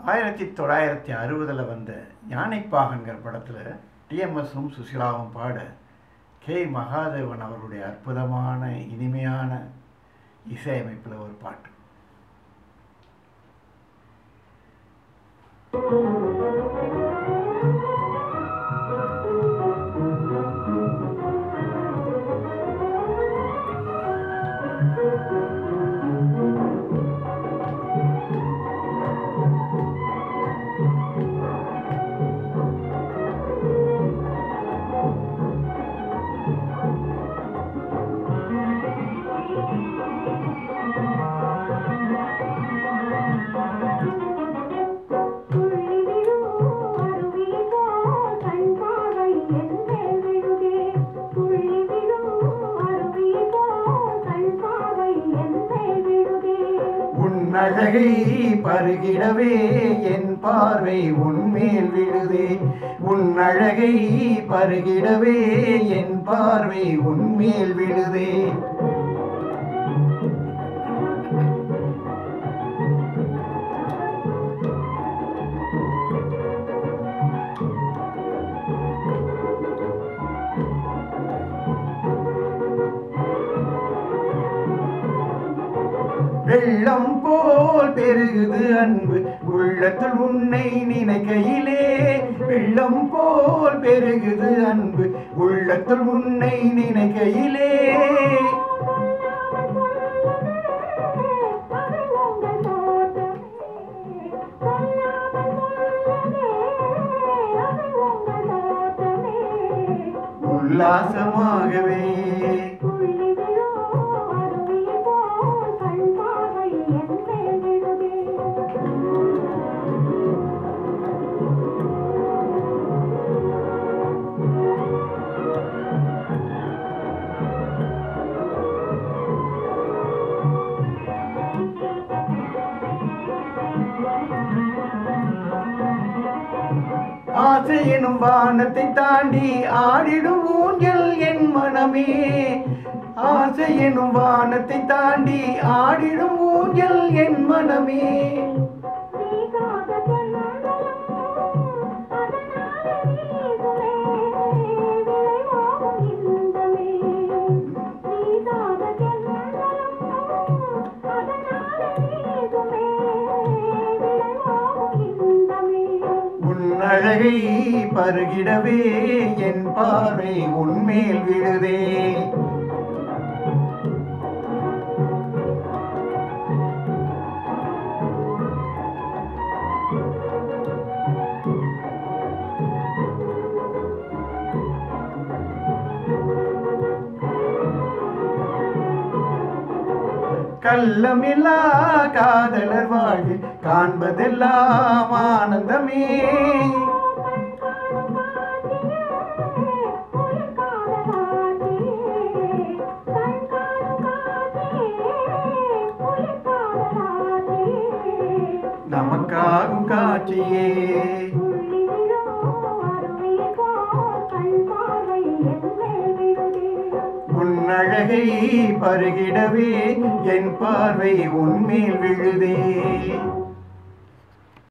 ஆயிரத்தி தொள்ளாயிரத்தி அறுபதில் வந்த யானைப்பாகன்கிற படத்தில் டிஎம்எஸும் சுசிலாவும் பாட கே மகாதேவன் அவருடைய அற்புதமான இனிமையான இசையமைப்பில் ஒரு பாட்டு துள்ளி விழும் அருவி போல் கண் பார்வை என்னை விழுதே துள்ளி விழும் அருவி போல் கண் பார்வை என்னை விழுதே உன் அழகை பருகிடவே என் பார்வை உன்மேல் விழுதே உன் அழகை பருகிடவே என் பார்வை உன்மேல் விழுதே வெள்ளம் போல் பெருகுது அன்பு உள்ளத்துள் உன்னை நினைக்கையிலே வெள்ளம் போல் பெருகுது அன்பு உள்ளத்துள் உன்னை நினைக்கையிலே அது உங்கள் தோட்டமே சொல்லாமல் சொல்லவே அது உங்கள் தோட்டமே உல்லாசமாகவே துள்ளி விழும் அருவி போல் கண் பார்வை என்னை விழுதே ஆசை எனும் வானத்தை தாண்டி ஆடிடும் ஊஞ்சல் என் மனமே ஆசை எனும் வானத்தை தாண்டி ஆடிடும் ஊஞ்சல் என் மனமே வீசாத தென்னந்தலம் அதனாலே வீசுமே விளைவாகும் இன்பமே வீசாத தென்னந்தலம் அதனாலே வீசுமே விளைவாகும் இன்பமே உன் அழகை பருகிடவே என் பார்வை உன்மேல் விழுதே கள்ளமில்லா காதலர் வாழ்வில் காண்பதெல்லாம் ஆனந்தமே நமக்காகும் காட்சியே உன் அழகை பருகிடவே என் பார்வை உன்மேல் விழுதே